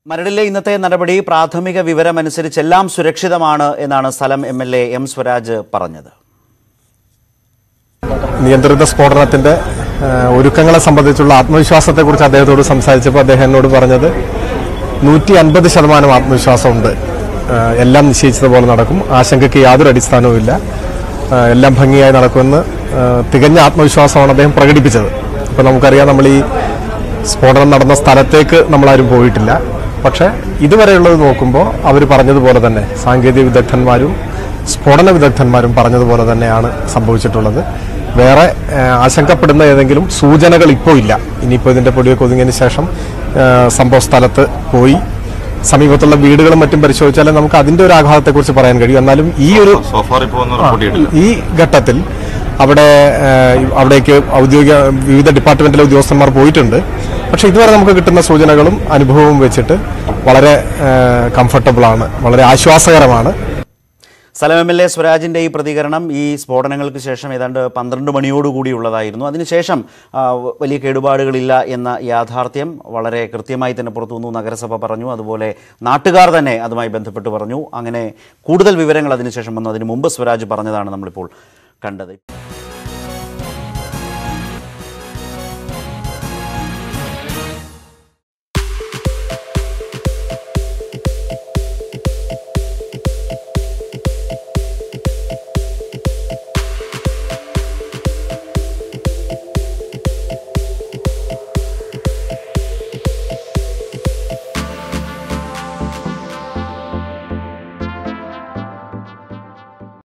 മരടിലെ ഇന്നത്തെ നടപടി പ്രാഥമിക വിവരമനുസരിച്ച് എല്ലാം സുരക്ഷിതമാണ് എന്നാണ് സ്ഥലം M L A M Swaraj പറഞ്ഞത് നിയന്ത്രിത സ്ഫോടനത്തിന്റെ ആ, ഒരുക്കങ്ങളെ സംബന്ധിച്ചുള്ള ആത്മവിശ്വാസത്തെക്കുറിച്ച് അദ്ദേഹത്തോട് സംസാരിച്ചപ്പോൾ അദ്ദേഹം എന്നോട് പറഞ്ഞത് നൂറ്റി അൻപത് ശതമാനം ആത്മവിശ്വാസമുണ്ട് ആ, എല്ലാം നിശ്ചയിച്ചതുപോലെ നടക്കും ആശങ്കയ്ക്ക് യാതൊരു അടിസ്ഥാനവുമില്ല ആ, എല്ലാം ഭംഗിയായി നടക്കുമെന്ന് ആ, തികഞ്ഞ ആത്മവിശ്വാസമാണ് അദ്ദേഹം പ്രകടിപ്പിച്ചത് ഇപ്പോൾ നമുക്കറിയാം നമ്മൾ ഈ സ്ഫോടനം നടന്ന സ്ഥലത്തേക്ക് നമ്മളാരും പോയിട്ടില്ല പക്ഷേ ഇതുവരെയുള്ളത് നോക്കുമ്പോൾ അവർ പറഞ്ഞതുപോലെ തന്നെ സാങ്കേതിക വിദഗ്ധന്മാരും സ്ഫോടന വിദഗ്ധന്മാരും പറഞ്ഞതുപോലെ തന്നെയാണ് സംഭവിച്ചിട്ടുള്ളത് വേറെ ആ, ആശങ്കപ്പെടുന്ന ഏതെങ്കിലും സൂചനകൾ ഇപ്പോൾ ഇല്ല ഇനിയിപ്പോൾ ഇതിന്റെ പൊടിയൊക്കെ ഒതുങ്ങിയതിന് ശേഷം ആ, സംഭവ സ്ഥലത്ത് പോയി സമീപത്തുള്ള വീടുകളും മറ്റും പരിശോധിച്ചാലേ നമുക്ക് അതിന്റെ ഒരു ആഘാതത്തെക്കുറിച്ച് പറയാൻ കഴിയും എന്നാലും ഈ ഒരു സോഫാർ ഇപ്പോൾ ഒന്നും റിപ്പോർട്ട് ചെയ്തിട്ടില്ല ഈ ഘട്ടത്തിൽ അവിടെ ആ, അവിടേക്ക് ഔദ്യോഗിക വിവിധ ഡിപ്പാർട്ട്മെന്റിലെ ഉദ്യോഗസ്ഥന്മാർ പോയിട്ടുണ്ട് പക്ഷെ ഇതുവരെ നമുക്ക് കിട്ടുന്ന സൂചനകളും അനുഭവവും വെച്ചിട്ട് വളരെ കംഫർട്ടബിൾ ആണ് വളരെ ആശ്വാസകരമാണ് സ്ഥലം എം എൽ എ സ്വരാജിൻ്റെ ഈ പ്രതികരണം ഈ സ്ഫോടനങ്ങൾക്ക് ശേഷം ഏതാണ്ട് പന്ത്രണ്ട് മണിയോടുകൂടിയുള്ളതായിരുന്നു അതിനുശേഷം ആ, വലിയ കേടുപാടുകളില്ല എന്ന യാഥാർത്ഥ്യം വളരെ കൃത്യമായി തന്നെ പുറത്തു വന്നു നഗരസഭ പറഞ്ഞു അതുപോലെ നാട്ടുകാർ തന്നെ അതുമായി ബന്ധപ്പെട്ട് പറഞ്ഞു അങ്ങനെ കൂടുതൽ വിവരങ്ങൾ അതിനുശേഷം വന്നു അതിനു മുമ്പ് സ്വരാജ് പറഞ്ഞതാണ് നമ്മളിപ്പോൾ കണ്ടത്